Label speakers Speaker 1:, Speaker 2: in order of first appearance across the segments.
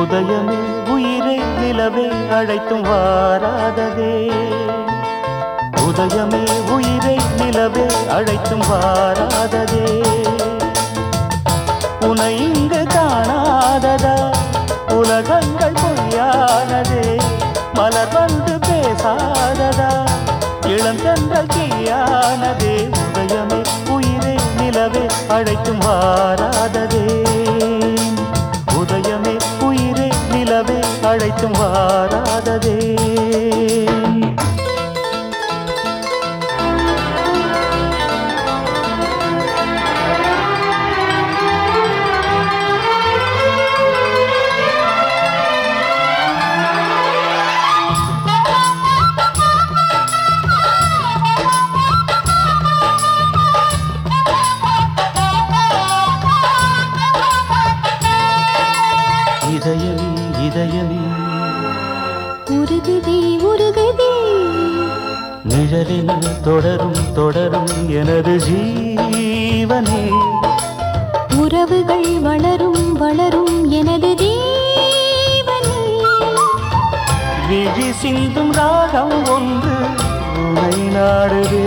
Speaker 1: உதயமே உயிரை நிலவே அழைத்தும் வாராததே உதயமே உயிரை நிலவே அழைத்தும் வாராததே உனை இங்கு காணாததா உலகங்கள் பொய்யானதே மலர் வந்து பேசாததா இளந்தென்றல் தீயானதே உதயமே உயிரை நிலவே அழைத்தும் வாராததே உதயமே உயிரை நிலவே அழைத்தும் வாராததே இதயமே இதயமே
Speaker 2: உருகுதே உருகுதே
Speaker 1: நிழலில் தொடரும் தொடரும் எனது ஜீவனே
Speaker 2: உறவுகள் வளரும் வளரும் எனது தேவனே
Speaker 1: விழி சிந்தும் ராகம் ஒன்று உனை நாடுதே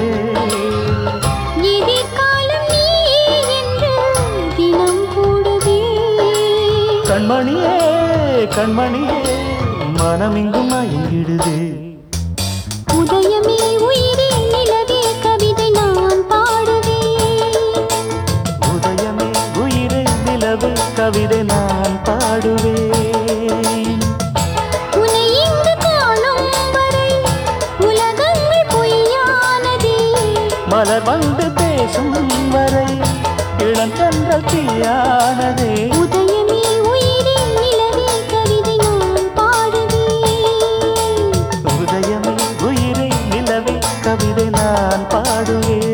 Speaker 2: எதிர்காலம் நீ என்று தினம் கூடுதே
Speaker 1: கண்மணியே கண்மணியே மனமிங்கும் மயங்கிடுதே
Speaker 2: உதயமே உயிரே நிலவே கவிதை நான் பாடுவேன்
Speaker 1: உதயமே உயிரை நிலவு கவிதை நான் பாடுவேன்
Speaker 2: உன்னை இங்கு காணும் வரை உலகங்கள் பொய்யானதே
Speaker 1: மலர் வந்து பேசும் வரை இளந்தன்றல் தீயானதே
Speaker 2: உதயமே உயிரே நிலவே கவிதை நான் பாடுவேன்
Speaker 1: உதயமே உயிரை நிலவே கவிதை நான் பாடுவேன்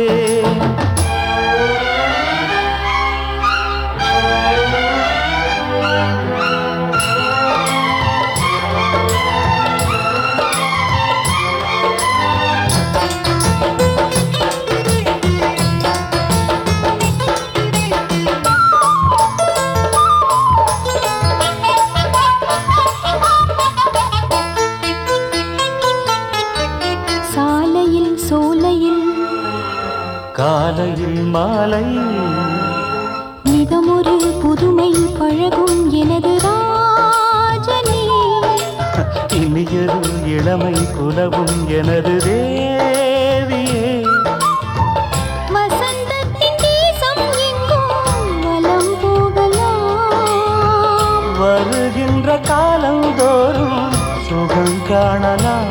Speaker 2: சாலையில் சோலையில்
Speaker 1: காலையில் மாலையில்
Speaker 2: மிதமொரு புதுமை பழகும் எனது ராஜனே
Speaker 1: இனியொரு இளமை புலவும் எனது தேவியே
Speaker 2: வசந்தத்தின் தேசம் எங்கும் வலம் போகலாம்
Speaker 1: வருகின்ற காலந்தோறும் சுகம் காணலாம்